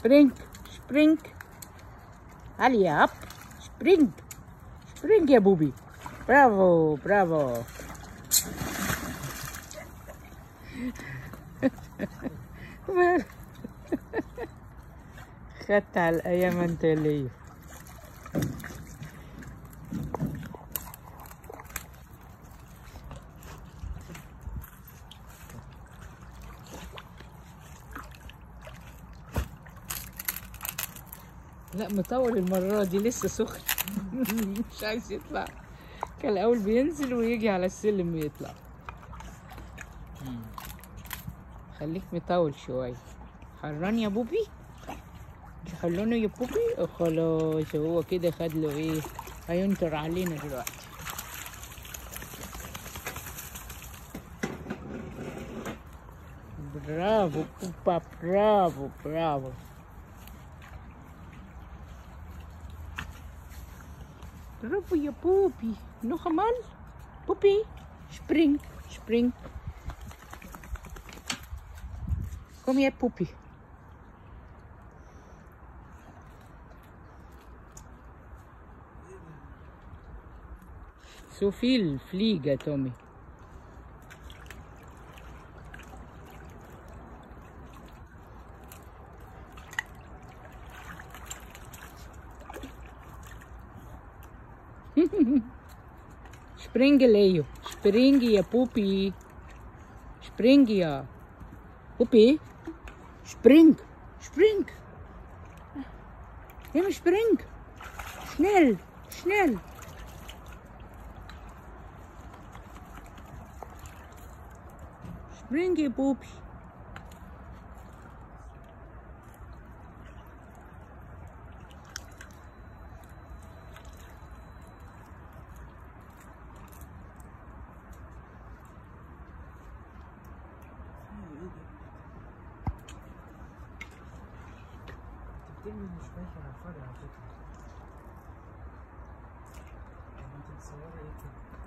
Spring, spring. علي اب spring. Spring يا بوبي. برافو برافو. خدت على الايام انت ليه لا مطول المرة دي لسه سخن مش عايز يطلع كان الأول بينزل ويجي على السلم ويطلع خليك مطول شوية حران يا بوبي حرانه يا بوبي خلاص هو كده خد له ايه هينطر علينا دلوقتي برافو بوبا برافو برافو برافو يا بوبي nog eenmaal بوبي spring spring kom jij poepie Zoveel vliegen, Tommy. Spring, Leo. Spring, je poepie. Spring, ja. Poepie. Spring. Spring. Ja, maar spring. Snel. Snel. Spring, je poepie. بترمي المشباك على الفاضي على فكرة يعني انت متصورة ايه كده